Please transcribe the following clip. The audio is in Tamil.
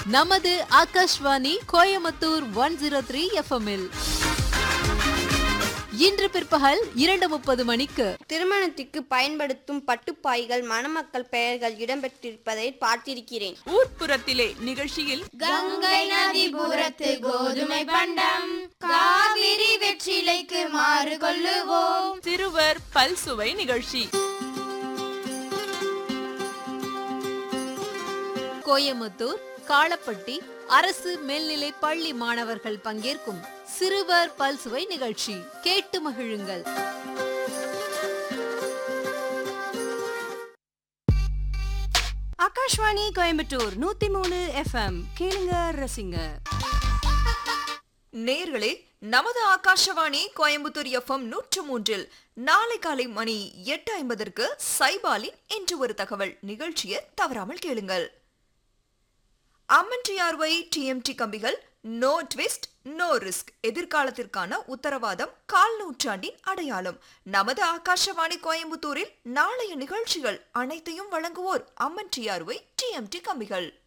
நமது Akashvani Coimbatore one zero three எஃப்எம்இல் இன்று பிற்பகல் இரண்டு முப்பது மணிக்கு திருமணத்திற்கு பயன்படுத்தும் பட்டுப்பாய்கள் மணமக்கள் பெயர்கள் இடம்பெற்றிருப்பதை பார்த்திருக்கிறேன் ஊர்ப்புறத்திலே நிகழ்ச்சியில் கங்கை நதிபுரத்து கோதுமை பண்டம் காவிரி வெற்றிலைக்கு மாறு கொள்ளுவோம் சிறுவர் பல்சுவை நிகழ்ச்சி கோயம்புத்தூர் காளப்பட்டி அரசு மேல்நிலை பள்ளி மாணவர்கள் பங்கேற்கும் சிறுவர் பல்சுவை நிகழ்ச்சி கேட்டு மகிழுங்கள் ஆகாஷ்வாணி கோயம்புத்தூர் நூத்தி மூணு எஃப்எம் கேளுங்க ரசிங்க நேர்களே நமது ஆகாஷவாணி கோயம்புத்தூர் எஃப்எம் நூற்று மூன்றில் நாளை காலை மணி எட்டு ஐம்பதற்கு சைபாலின் இன்று ஒரு தகவல் நிகழ்ச்சியை தவறாமல் கேளுங்கள் அம்மன் டிஆர்ஒய் டிஎம்டி கம்பிகள் நோ ட்விஸ்ட் நோ ரிஸ்க் எதிர்காலத்திற்கான உத்தரவாதம் கால் நூற்றாண்டின் அடையாளம் நமது ஆகாஷவாணி கோயம்புத்தூரில் நாளைய நிகழ்ச்சிகள் அனைத்தையும் வழங்குவோர் அம்மன் டிஆர்ஒய் டிஎம்டி கம்பிகள்